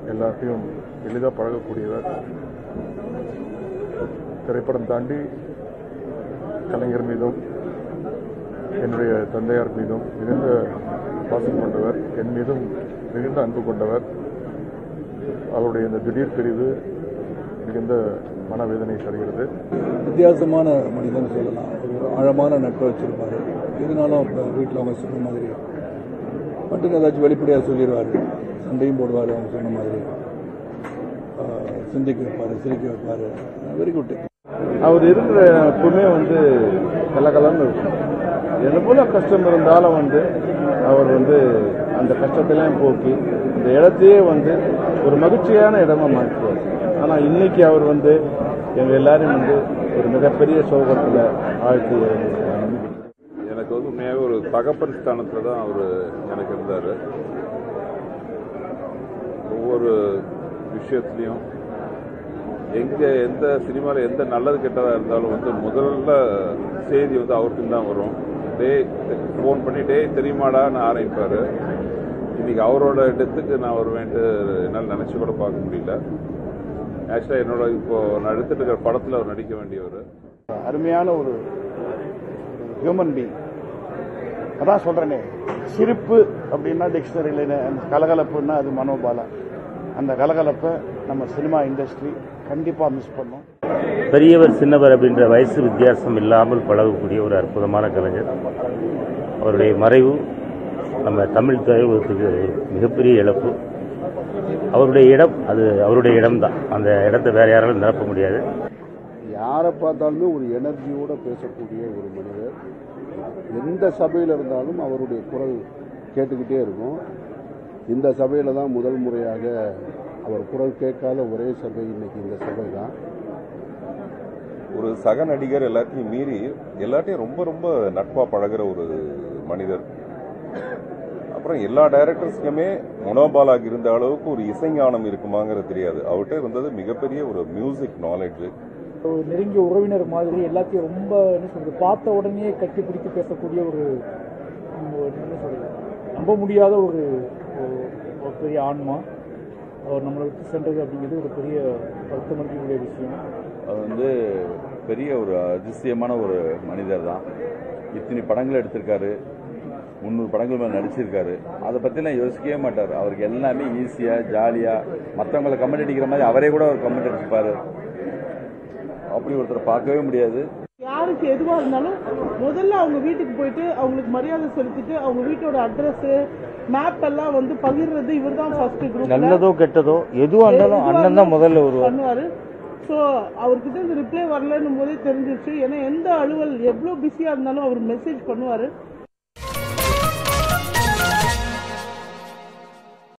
எல்லாத்தையும் எளிதாக பழகக்கூடியவர் திரைப்படம் தாண்டி கலைஞர் மீதும் என்னுடைய தந்தையார் மீதும் மிகுந்த பாசம் கொண்டவர் என் மீதும் மிகுந்த அன்பு கொண்டவர் அவருடைய இந்த திடீர் பிரிவு மிகுந்த மனவேதனை தருகிறது வித்தியாசமான மனிதன் சொல்லலாம் ஒரு ஆழமான நட்பை வச்சிருப்பாரு இதனாலும் இப்போ வீட்டில் அவங்க சொன்ன மாதிரி மட்டும் ஏதாச்சும் வெளிப்படையாக சொல்லிடுவார் சண்டையும் போடுவார் அவங்க சொன்ன மாதிரி ஆஹ் சிந்திக்க வைப்பார் சிரிக்க வைப்பார் வெரி குட் அவர் இருக்கிற எப்பவுமே வந்து கலகலன்னு இருக்கும் எது போல கஷ்டம் இருந்தாலும் வந்து அவர் வந்து அந்த கஷ்டத்தெல்லாம் போக்கி இந்த இடத்தையே வந்து ஒரு மகிழ்ச்சியான இடமா மாற்றுவார் ஆனா இன்னைக்கு அவர் வந்து எங்க எல்லாரையும் வந்து ஒரு மிகப்பெரிய சோகத்துல ஆழ்த்தி எனக்கு வந்து உண்மையாகவே ஒரு தகப்பன் ஸ்தானத்தில் தான் அவர் எனக்கு இருந்தார் ஒவ்வொரு விஷயத்துலையும் எங்கே எந்த சினிமாவில் எந்த நல்லது கெட்டதாக இருந்தாலும் வந்து முதல்ல செய்தி வந்து அவருக்கு தான் வரும் டே ஃபோன் பண்ணி டே தெரியுமாடான்னு ஆரம்பிப்பார் இன்னைக்கு அவரோட டெத்துக்கு நான் வருவேன்ட்டு என்னால் நினச்சி கூட பார்க்க முடியல ஆக்சுவலாக என்னோட இப்போ நான் எடுத்துட்டு இருக்கிற படத்தில் அவர் நடிக்க வேண்டியவர் அருமையான ஒரு ஹியூமன் பீங் அதான் சொல்றேனே சிரிப்பு அப்படின்னா டிக்ஷனரியில் கலகலப்புன்னா அது மனோபாலா அந்த கலகலப்பை நம்ம சினிமா இண்டஸ்ட்ரி கண்டிப்பா மிஸ் பண்ணோம் பெரியவர் சின்னவர் அப்படின்ற வயசு வித்தியாசம் இல்லாமல் பழகக்கூடிய ஒரு அற்புதமான கலைஞர் அவருடைய மறைவு நம்ம தமிழ் திரையுலகத்துக்கு ஒரு மிகப்பெரிய இழப்பு அவருடைய இடம் அது அவருடைய இடம்தான் அந்த இடத்தை வேற யாராலும் நிரப்ப முடியாது யாரை பார்த்தாலுமே ஒரு எனர்ஜியோட பேசக்கூடிய ஒரு மனிதர் எந்த சபையில் இருந்தாலும் அவருடைய குரல் கேட்டுக்கிட்டே இருக்கும் இந்த சபையில் தான் முதல் முறையாக அவர் குரல் கேட்காத ஒரே சபை இன்னைக்கு இந்த சபை தான் ஒரு சக நடிகர் எல்லாத்தையும் மீறி எல்லாத்தையும் ரொம்ப ரொம்ப நட்பா பழகுற ஒரு மனிதர் அப்புறம் எல்லா டைரக்டர்ஸ்க்குமே மனோபாலாக இருந்த அளவுக்கு ஒரு இசைஞானம் இருக்குமாங்கிறது தெரியாது அவர்கிட்ட இருந்தது மிகப்பெரிய ஒரு மியூசிக் நாலேஜ் ஒரு நெருங்கிய உறவினர் மாதிரி எல்லாத்தையும் ரொம்ப என்ன சொல்றது பார்த்த உடனே கட்டி பிடித்து பேசக்கூடிய ஒரு உம், ஒரு என்ன சொல்றது நம்ப முடியாத ஒரு ஒரு- ஒரு பெரிய ஆன்மா அவர் நம்மளை விட்டு சென்றது அப்படிங்கிறது ஒரு பெரிய வருத்தம் அளிக்கக்கூடிய விஷயம் அது வந்து பெரிய ஒரு அதிசயமான ஒரு மனிதர் தான் இத்தனை படங்கள் எடுத்திருக்காரு முந்நூறு படங்கள் மேலே நடிச்சிருக்காரு அதை பற்றிலாம் யோசிக்கவே மாட்டார் அவருக்கு எல்லாமே ஈஸியாக ஜாலியாக மற்றவங்களை கமெண்ட் அடிக்கிற மாதிரி அவரே கூட ஒரு கமெண்ட் அடிச்சுப்பாரு அப்படி ஒருத்தரை பார்க்கவே முடியாது யாருக்கு எதுவா இருந்தாலும் முதல்ல அவங்க வீட்டுக்கு போயிட்டு அவங்களுக்கு மரியாதை செலுத்திட்டு அவங்க வீட்டோட அட்ரஸ் மேப் எல்லாம் வந்து பகிர்றது இவர் தான் ஃபர்ஸ்ட் குரூப் நல்லதோ கெட்டதோ எதுவாக இருந்தாலும் அண்ணன் தான் முதல்ல வருவார் பண்ணுவாரு ஸோ அவர்கிட்ட இந்த ரிப்ளை வரலன்னும் போதே தெரிஞ்சிருச்சு ஏன்னா எந்த அலுவல் எவ்வளோ பிஸியாக இருந்தாலும் அவர் மெசேஜ் பண்ணுவாரு